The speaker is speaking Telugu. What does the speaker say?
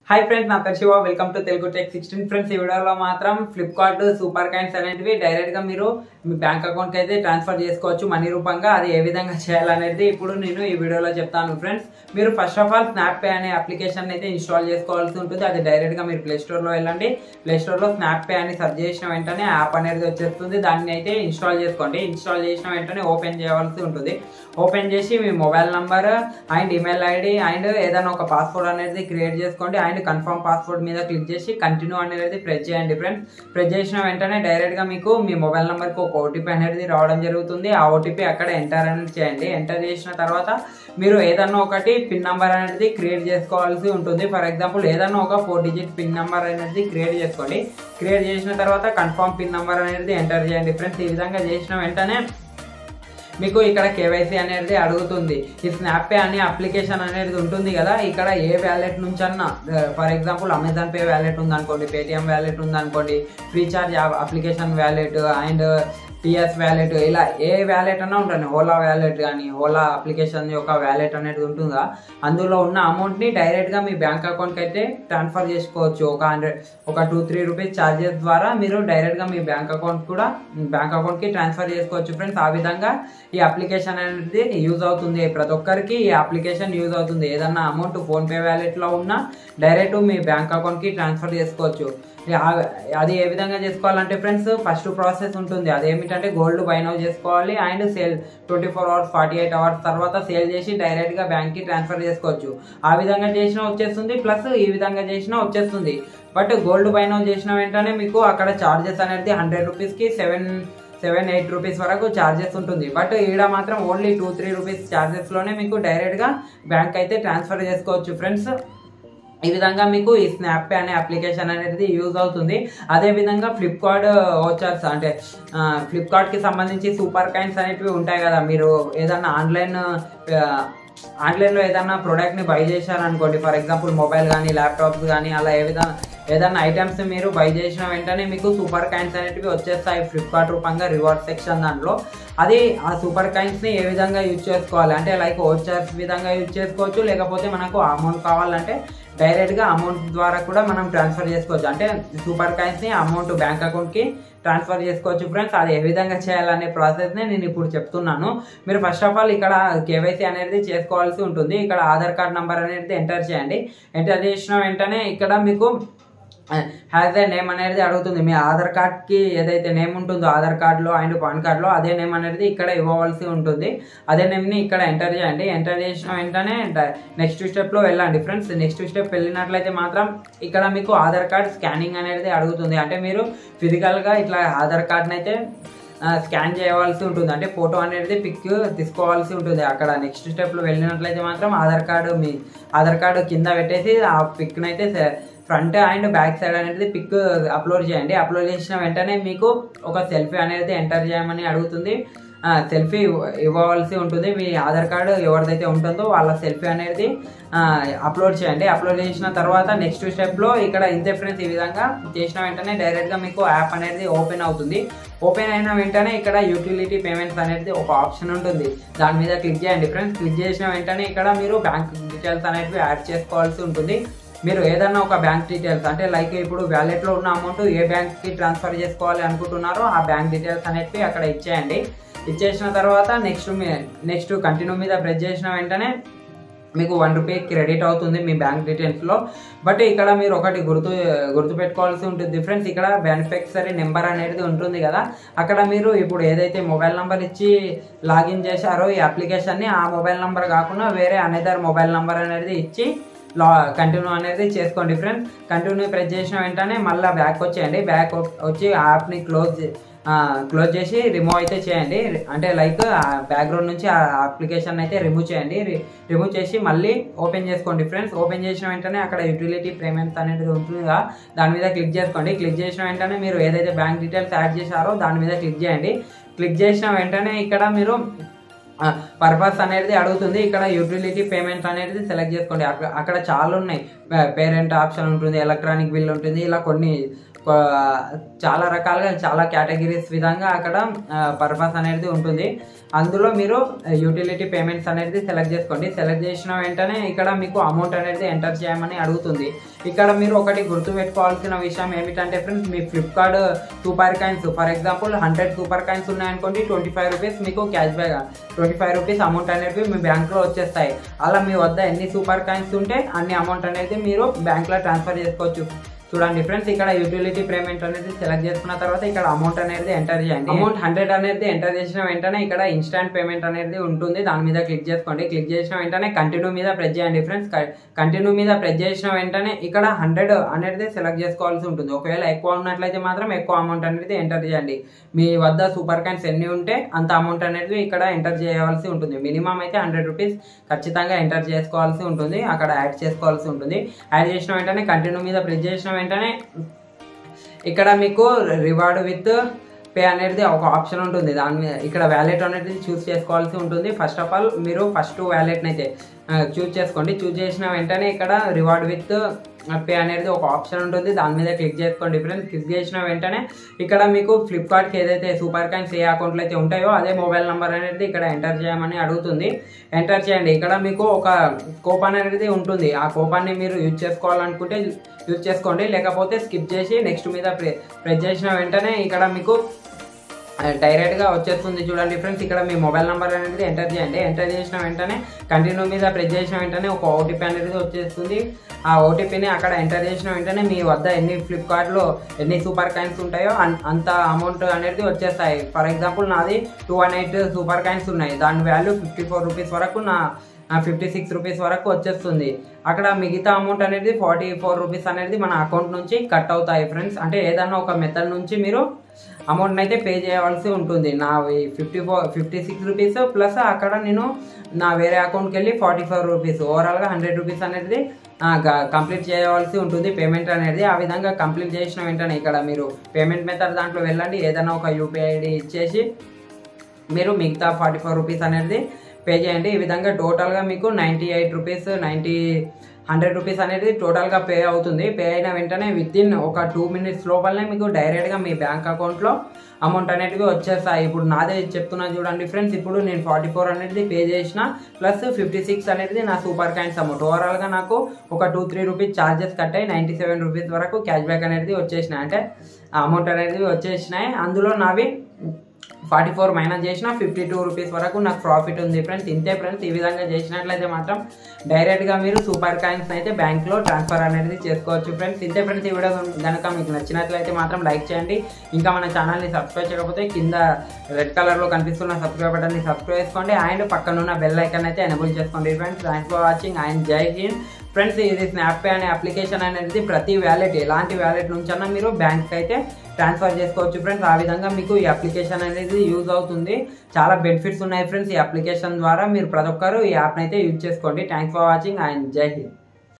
హాయ్ ఫ్రెండ్స్ నా పేరు Shiva welcome to Telugu tech sixteen friends ఈ వీడియోలో మాత్రం ఫ్లిప్కార్ట్ సూపర్ కాయిన్స్ అనేటివి డైరెక్ట్ గా మీరు మీ బ్యాంక్ అకౌంట్ కి అయితే ట్రాన్స్ఫర్ చేసుకోవచ్చు మనీ రూపంగా అది ఏ విధంగా చేయాలనేది ఇప్పుడు నేను ఈ వీడియోలో చెప్తాను ఫ్రెండ్స్ మీరు first of all Snap Pay అనే అప్లికేషన్ అయితే ఇన్స్టాల్ చేసుకోవాల్సి ఉంటుంది అది డైరెక్ట్ గా మీరు ప్లే స్టోర్ లో వెళ్ళండి ప్లే స్టోర్ లో స్నాప్ పే అని సెర్చ్ చేసిన వెంటనే యాప్ అనేది వచ్చేస్తుంది దాన్ని అయితే ఇన్స్టాల్ చేసుకోండి ఇన్స్టాల్ చేసిన వెంటనే ఓపెన్ చేయవలసి ఉంటుంది ఓపెన్ చేసి మీ mobile number and email ID and ఏదైనా ఒక పాస్వర్డ్ అనేది క్రియేట్ చేసుకోండి అండ్ కన్ఫర్మ్ పాస్వర్డ్ మీద క్లిక్ చేసి కంటిన్యూ అనేది ప్రెస్ చేయండి ఫ్రెండ్స్ ప్రెస్ చేసిన వెంటనే డైరెక్ట్ గా మీకు మీ మొబైల్ నంబర్కి ఒక ఓటీపీ అనేది రావడం జరుగుతుంది ఆ ఓటీపీ అక్కడ ఎంటర్ అనేది చేయండి ఎంటర్ చేసిన తర్వాత మీరు ఏదన్నా ఒకటి పిన్ నెంబర్ అనేది క్రియేట్ చేసుకోవాల్సి ఉంటుంది ఫర్ ఎగ్జాంపుల్ ఏదన్నా ఒక ఫోర్ డిజిట్ పిన్ నెంబర్ అనేది క్రియేట్ చేసుకోండి క్రియేట్ చేసిన తర్వాత కన్ఫర్మ్ పిన్ నెంబర్ అనేది ఎంటర్ చేయండి ఫ్రెండ్స్ ఈ విధంగా చేసిన వెంటనే మీకు ఇక్కడ కేవైసీ అనేది అడుగుతుంది ఈ స్నాప్ పే అనే అప్లికేషన్ అనేది ఉంటుంది కదా ఇక్కడ ఏ వ్యాలెట్ నుంచి అన్నా for example Amazon Pay wallet ఉందనుకోండి పేటిఎం వ్యాలెట్ ఉందనుకోండి Freecharge application wallet and TS wallet ఇలా ఏ వ్యాలెట్ అన్నా ఉంటుంది ఓలా వ్యాలెట్ కానీ ఓలా అప్లికేషన్ యొక్క వ్యాలెట్ అనేది ఉంటుందా అందులో ఉన్న అమౌంట్ని డైరెక్ట్గా మీ బ్యాంక్ అకౌంట్కి అయితే ట్రాన్స్ఫర్ చేసుకోవచ్చు ఒక హండ్రెడ్ ఒక టూ త్రీ రూపీస్ ఛార్జెస్ ద్వారా మీరు డైరెక్ట్గా మీ బ్యాంక్ అకౌంట్ కూడా బ్యాంక్ అకౌంట్కి ట్రాన్స్ఫర్ చేసుకోవచ్చు ఫ్రెండ్స్ ఆ విధంగా ఈ అప్లికేషన్ అనేది యూజ్ అవుతుంది ప్రతి ఒక్కరికి ఈ అప్లికేషన్ యూజ్ అవుతుంది ఏదన్నా అమౌంట్ ఫోన్పే వ్యాలెట్లో ఉన్నా డైరెక్ట్ మీ బ్యాంక్ అకౌంట్కి ట్రాన్స్ఫర్ చేసుకోవచ్చు అది ఏ విధంగా చేసుకోవాలంటే ఫ్రెండ్స్ ఫస్ట్ ప్రాసెస్ ఉంటుంది అదేమిటంటే గోల్డ్ బైనౌ చేసుకోవాలి and sale twenty four hours forty eight hours తర్వాత సేల్ చేసి డైరెక్ట్గా బ్యాంక్కి ట్రాన్స్ఫర్ చేసుకోవచ్చు ఆ విధంగా చేసినా వచ్చేస్తుంది ప్లస్ ఈ విధంగా చేసినా వచ్చేస్తుంది బట్ గోల్డ్ బైనౌ చేసిన వెంటనే మీకు అక్కడ చార్జెస్ అనేది హండ్రెడ్ రూపీస్కి సెవెన్ సెవెన్ ఎయిట్ రూపీస్ వరకు ఛార్జెస్ ఉంటుంది బట్ ఈడ మాత్రం ఓన్లీ టూ త్రీ రూపీస్ ఛార్జెస్లోనే మీకు డైరెక్ట్గా బ్యాంక్ అయితే ట్రాన్స్ఫర్ చేసుకోవచ్చు ఫ్రెండ్స్ ఈ విధంగా మీకు ఈ స్నాప్ పే అనే అప్లికేషన్ అనేది యూజ్ అవుతుంది అదే విధంగా ఫ్లిప్కార్ట్ వచ్చర్స్ అంటే ఫ్లిప్కార్ట్కి సంబంధించి సూపర్ కైన్స్ అనేటివి ఉంటాయి కదా మీరు ఏదన్నా ఆన్లైన్ ఆన్లైన్లో ఏదైనా ప్రోడక్ట్ని బై చేశారనుకోండి ఫర్ ఎగ్జాంపుల్ మొబైల్ కానీ ల్యాప్టాప్స్ కానీ అలా ఏ విధంగా ఏదైనా ఐటమ్స్ మీరు బై చేసిన వెంటనే మీకు సూపర్ కాయిన్స్ అనేటివి వచ్చేస్తాయి ఫ్లిప్కార్ట్ రూపంగా రివార్డ్ సెక్షన్ దాంట్లో అది ఆ సూపర్ కాయిన్స్ని ఏ విధంగా యూజ్ చేసుకోవాలి అంటే లైక్ ఓచర్స్ విధంగా యూజ్ చేసుకోవచ్చు లేకపోతే మనకు అమౌంట్ కావాలంటే డైరెక్ట్గా అమౌంట్ ద్వారా కూడా మనం ట్రాన్స్ఫర్ చేసుకోవచ్చు అంటే సూపర్ కాయిన్స్ని అమౌంట్ బ్యాంక్ అకౌంట్కి ట్రాన్స్ఫర్ చేసుకోవచ్చు ఫ్రెండ్స్ అది ఏ విధంగా చేయాలనే ప్రాసెస్ని నేను ఇప్పుడు చెప్తున్నాను మీరు ఫస్ట్ ఆఫ్ ఆల్ ఇక్కడ కేవైసీ అనేది చేసుకోవాల్సి ఉంటుంది ఇక్కడ ఆధార్ కార్డ్ నెంబర్ అనేది ఎంటర్ చేయండి ఎంటర్ చేసిన వెంటనే ఇక్కడ మీకు హ్యాజ్ ఏ నేమ్ అనేది అడుగుతుంది మీ ఆధార్ కార్డ్కి ఏదైతే నేమ్ ఉంటుందో ఆధార్ కార్డులో అండ్ పాన్ కార్డులో అదే నేమ్ అనేది ఇక్కడ ఇవ్వవలసి ఉంటుంది అదే నేమ్ని ఇక్కడ ఎంటర్ చేయండి ఎంటర్ చేసిన వెంటనే నెక్స్ట్ స్టెప్లో వెళ్ళండి ఫ్రెండ్స్ నెక్స్ట్ స్టెప్ వెళ్ళినట్లయితే మాత్రం ఇక్కడ మీకు ఆధార్ కార్డ్ స్కానింగ్ అనేది అడుగుతుంది అంటే మీరు ఫిజికల్గా ఇట్లా ఆధార్ కార్డ్ని అయితే స్కాన్ చేయవలసి ఉంటుంది అంటే ఫోటో అనేది పిక్ తీసుకోవాల్సి ఉంటుంది అక్కడ నెక్స్ట్ స్టెప్లో వెళ్ళినట్లయితే మాత్రం ఆధార్ కార్డు మీ ఆధార్ కార్డు కింద పెట్టేసి ఆ పిక్ని అయితే ఫ్రంట్ అండ్ బ్యాక్ సైడ్ అనేది పిక్ అప్లోడ్ చేయండి అప్లోడ్ చేసిన వెంటనే మీకు ఒక సెల్ఫీ అనేది ఎంటర్ చేయమని అడుగుతుంది సెల్ఫీ ఇవ్వవలసి ఉంటుంది మీ ఆధార్ కార్డు ఎవరిదైతే ఉంటుందో వాళ్ళ సెల్ఫీ అనేది అప్లోడ్ చేయండి అప్లోడ్ చేసిన తర్వాత నెక్స్ట్ స్టెప్లో ఇక్కడ ఇంతే ఫ్రెండ్స్ ఈ విధంగా చేసిన వెంటనే డైరెక్ట్గా మీకు యాప్ అనేది ఓపెన్ అవుతుంది ఓపెన్ అయిన వెంటనే ఇక్కడ యూటిలిటీ పేమెంట్స్ అనేది ఒక ఆప్షన్ ఉంటుంది దాని మీద క్లిక్ చేయండి ఫ్రెండ్స్ క్లిక్ చేసిన వెంటనే ఇక్కడ మీరు బ్యాంక్ డీటెయిల్స్ అనేవి యాడ్ చేసుకోవాల్సి ఉంటుంది మీరు ఏదన్నా ఒక బ్యాంక్ డీటెయిల్స్ అంటే లైక్ ఇప్పుడు వ్యాలెట్లో ఉన్న అమౌంట్ ఏ బ్యాంక్కి ట్రాన్స్ఫర్ చేసుకోవాలి అనుకుంటున్నారో ఆ బ్యాంక్ డీటెయిల్స్ అనేవి అక్కడ ఇచ్చేయండి ఇచ్చేసిన తర్వాత నెక్స్ట్ మీ నెక్స్ట్ కంటిన్యూ మీద ప్రెస్ చేసిన వెంటనే మీకు వన్ రూపీ క్రెడిట్ అవుతుంది మీ బ్యాంక్ డీటెయిల్స్లో బట్ ఇక్కడ మీరు ఒకటి గుర్తు గుర్తుపెట్టుకోవాల్సి ఉంటుంది ఫ్రెండ్స్ ఇక్కడ బెనిఫిషరీ నెంబర్ అనేది ఉంటుంది కదా అక్కడ మీరు ఇప్పుడు ఏదైతే మొబైల్ నెంబర్ ఇచ్చి లాగిన్ చేశారో ఈ అప్లికేషన్ని ఆ మొబైల్ నెంబర్ కాకుండా వేరే అనదర్ మొబైల్ నెంబర్ అనేది ఇచ్చి లా కంటిన్యూ అనేది చేసుకోండి ఫ్రెండ్స్ కంటిన్యూ ప్రెస్ చేసిన వెంటనే మళ్ళీ బ్యాక్ వచ్చేయండి బ్యాక్ వచ్చి యాప్ని క్లోజ్ క్లోజ్ చేసి రిమూవ్ అయితే చేయండి అంటే లైక్ బ్యాక్గ్రౌండ్ నుంచి ఆ అప్లికేషన్ అయితే రిమూవ్ చేయండి రిమూవ్ చేసి మళ్ళీ ఓపెన్ చేసుకోండి ఫ్రెండ్స్ ఓపెన్ చేసిన వెంటనే అక్కడ యూటిలిటీ పేమెంట్స్ అనేది ఉంటుందిగా దాని మీద క్లిక్ చేసుకోండి క్లిక్ చేసిన వెంటనే మీరు ఏదైతే బ్యాంక్ డీటెయిల్స్ యాడ్ చేశారో దాని మీద క్లిక్ చేయండి క్లిక్ చేసిన వెంటనే ఇక్కడ మీరు పర్పస్ అనేది అడుగుతుంది ఇక్కడ యూటిలిటీ పేమెంట్ అనేది సెలెక్ట్ చేసుకోండి అక్కడ అక్కడ చాలా ఉన్నాయి పేరెంట్ ఆప్షన్ ఉంటుంది ఎలక్ట్రానిక్ బిల్ ఉంటుంది ఇలా కొన్ని ఆ, చాలా రకాలుగా చాలా కేటగిరీస్ విధంగా అక్కడ పర్పస్ అనేది ఉంటుంది అందులో మీరు యూటిలిటీ పేమెంట్స్ అనేది సెలెక్ట్ చేసుకోండి సెలెక్ట్ చేసిన వెంటనే ఇక్కడ మీకు అమౌంట్ అనేది ఎంటర్ చేయమని అడుగుతుంది ఇక్కడ మీరు ఒకటి గుర్తుపెట్టుకోవాల్సిన విషయం ఏమిటంటే ఫ్రెండ్స్ మీ Flipkart super coins for example hundred super coins ఉన్నాయనుకోండి ట్వంటీ ఫైవ్ రూపీస్ మీకు cash back twenty five rupees amount అనేది మీ బ్యాంక్లో వచ్చేస్తాయి అలా మీ వద్ద ఎన్ని సూపర్ కాయిన్స్ ఉంటే అన్ని అమౌంట్ అనేది మీరు బ్యాంక్లో ట్రాన్స్ఫర్ చేసుకోవచ్చు చూడండి ఫ్రెండ్స్ ఇక్కడ యూటిలిటీ పేమెంట్ అనేది సెలెక్ట్ చేసుకున్న తర్వాత ఇక్కడ అమౌంట్ అనేది ఎంటర్ చేయండి అమౌంట్ హండ్రెడ్ అనేది ఎంటర్ చేసిన వెంటనే ఇక్కడ ఇన్స్టాంట్ పేమెంట్ అనేది ఉంటుంది దాని మీద క్లిక్ చేసుకోండి క్లిక్ చేసిన వెంటనే కంటిన్యూ మీద ప్రెస్ చేయండి ఫ్రెండ్స్ కంటిన్యూ మీద ప్రెస్ చేసిన వెంటనే ఇక్కడ హండ్రెడ్ అనేది సెలెక్ట్ చేసుకోవాల్సి ఉంటుంది ఒకవేళ ఎక్కువ ఉన్నట్లయితే మాత్రం ఎక్కువ అమౌంట్ అనేది ఎంటర్ చేయండి మీ వద్ద సూపర్ కాయిన్స్ ఎన్ని ఉంటే అంత అమౌంట్ అనేది ఇక్కడ ఎంటర్ చేయవలసి ఉంటుంది మినిమం అయితే హండ్రెడ్ రూపీస్ ఖచ్చితంగా ఎంటర్ చేసుకోవాల్సి ఉంటుంది అక్కడ యాడ్ చేసుకోవాల్సి ఉంటుంది యాడ్ చేసిన వెంటనే కంటిన్యూ మీద ప్రెస్ చేసిన వెంటనే ఇక్కడ మీకు రివార్డ్ విత్ పే అనేది ఒక ఆప్షన్ ఉంటుంది దాని మీద ఇక్కడ వ్యాలెట్ అనేది చూస్ చేసుకోవాల్సి ఉంటుంది ఫస్ట్ ఆఫ్ ఆల్ మీరు ఫస్ట్ వ్యాలెట్ని అయితే చూస్ చేసుకోండి చూస్ చేసిన వెంటనే ఇక్కడ రివార్డ్ విత్ పే అనేది ఒక ఆప్షన్ ఉంటుంది దాని మీద క్లిక్ చేసుకోండి ఫ్రెండ్స్ క్లిక్ చేసిన వెంటనే ఇక్కడ మీకు ఫ్లిప్కార్ట్కి ఏదైతే సూపర్ కాయిన్స్ ఏ అకౌంట్లో అయితే ఉంటాయో అదే మొబైల్ నెంబర్ అనేది ఇక్కడ ఎంటర్ చేయమని అడుగుతుంది ఎంటర్ చేయండి ఇక్కడ మీకు ఒక కూపన్ అనేది ఉంటుంది ఆ కూపన్ని మీరు యూజ్ చేసుకోవాలనుకుంటే యూజ్ చేసుకోండి లేకపోతే స్కిప్ చేసి నెక్స్ట్ మీద ప్రె ప్రెస్ చేసిన వెంటనే ఇక్కడ మీకు డైరెక్ట్గా వచ్చేస్తుంది చూడండి ఫ్రెండ్స్ ఇక్కడ మీ మొబైల్ నెంబర్ అనేది ఎంటర్ చేయండి ఎంటర్ చేసిన వెంటనే కంటిన్యూ మీద ప్రెస్ చేసిన వెంటనే ఒక ఓటీపీ అనేది వచ్చేస్తుంది ఆ ఓటీపీని అక్కడ ఎంటర్ చేసిన వెంటనే మీ వద్ద ఎన్ని ఫ్లిప్కార్ట్లో ఎన్ని సూపర్ కాయిన్స్ ఉంటాయో అన్- అంత అమౌంట్ అనేది వచ్చేస్తాయి ఫర్ ఎగ్జాంపుల్ నాది two one eight super coins ఉన్నాయి దాని వాల్యూ ఫిఫ్టీ ఫోర్ రూపీస్ వరకు నా ఫిఫ్టీ సిక్స్ రూపీస్ వరకు వచ్చేస్తుంది అక్కడ మిగతా అమౌంట్ అనేది ఫార్టీ ఫోర్ రూపీస్ అనేది మన అకౌంట్ నుంచి కట్ అవుతాయి ఫ్రెండ్స్ అంటే ఏదన్నా ఒక మెథడ్ నుంచి మీరు అమౌంట్ అయితే పే చేయవలసి ఉంటుంది నా fifty four fifty six rupees plus అక్కడ నేను నా వేరే అకౌంట్కి వెళ్ళి ఫార్టీ ఫోర్ రూపీస్ ఓవరాల్గా హండ్రెడ్ రూపీస్ అనేది కంప్లీట్ చేయవలసి ఉంటుంది పేమెంట్ అనేది ఆ విధంగా కంప్లీట్ చేసిన వెంటనే ఇక్కడ మీరు పేమెంట్ మెథడ్ దాంట్లో వెళ్ళండి ఏదైనా ఒక యూపీఐ ఐడి ఇచ్చేసి మీరు మిగతా ఫార్టీ ఫోర్ రూపీస్ అనేది పే చేయండి ఈ విధంగా టోటల్గా మీకు ninety eight rupees ninety hundred rupees అనేది టోటల్గా పే అవుతుంది పే అయిన వెంటనే విత్ ఇన్ ఒక టూ మినిట్స్ లోపలనే మీకు డైరెక్ట్గా మీ బ్యాంక్ అకౌంట్లో అమౌంట్ అనేటివి వచ్చేస్తాయి ఇప్పుడు నాదే చెప్తున్నాను చూడండి ఫ్రెండ్స్ ఇప్పుడు నేను ఫార్టీ ఫోర్ అనేది పే చేసిన ప్లస్ ఫిఫ్టీ సిక్స్ అనేది నా సూపర్ కాయిన్స్ అమౌంట్ ఓవరాల్గా నాకు ఒక two three rupees charges cut అయ్యి నైంటీ సెవెన్ రూపీస్ వరకు క్యాష్ బ్యాక్ అనేది వచ్చేసినాయి అంటే అమౌంట్ అనేది వచ్చేసినాయి అందులో నావి ఫార్టీ ఫోర్ మైనస్ చేసిన ఫిఫ్టీ టూ రూపీస్ వరకు నాకు ప్రాఫిట్ ఉంది ఫ్రెండ్స్ ఇంతే ఫ్రెండ్స్ ఈ విధంగా చేసినట్లయితే మాత్రం డైరెక్ట్గా మీరు సూపర్ కాయిన్స్ అయితే బ్యాంక్లో ట్రాన్స్ఫర్ అనేది చేసుకోవచ్చు ఫ్రెండ్స్ ఇంతే ఫ్రెండ్స్ ఈ వీడియో కనుక మీకు నచ్చినట్లయితే మాత్రం లైక్ చేయండి ఇంకా మన ఛానల్ని సబ్స్క్రైబ్ చేయకపోతే కింద రెడ్ కలర్లో కనిపిస్తున్న సబ్స్క్రైబ్ బటన్ని సబ్స్క్రైబ్ చేసుకోండి అండ్ పక్కనున్న బెల్ ఐకన్ అయితే ఎనబుల్ చేసుకోండి friends thanks for watching and జై హింద్ ఫ్రెండ్స్ ఇది స్నాప్ పే అనే అప్లికేషన్ అనేది ప్రతి వ్యాలెట్ ఎలాంటి వ్యాలెట్ నుంచన్నా మీరు బ్యాంక్ అయితే ట్రాన్స్ఫర్ చేసుకోవచ్చు ఫ్రెండ్స్ ఆ విధంగా మీకు ఈ అప్లికేషన్ అనేది యూజ్ అవుతుంది చాలా బెనిఫిట్స్ ఉన్నాయి ఫ్రెండ్స్ ఈ అప్లికేషన్ ద్వారా మీరు ప్రతి ఒక్కరు ఈ యాప్ని అయితే యూజ్ చేసుకోండి థ్యాంక్స్ ఫర్ వాచింగ్ అండ్ జై హింద్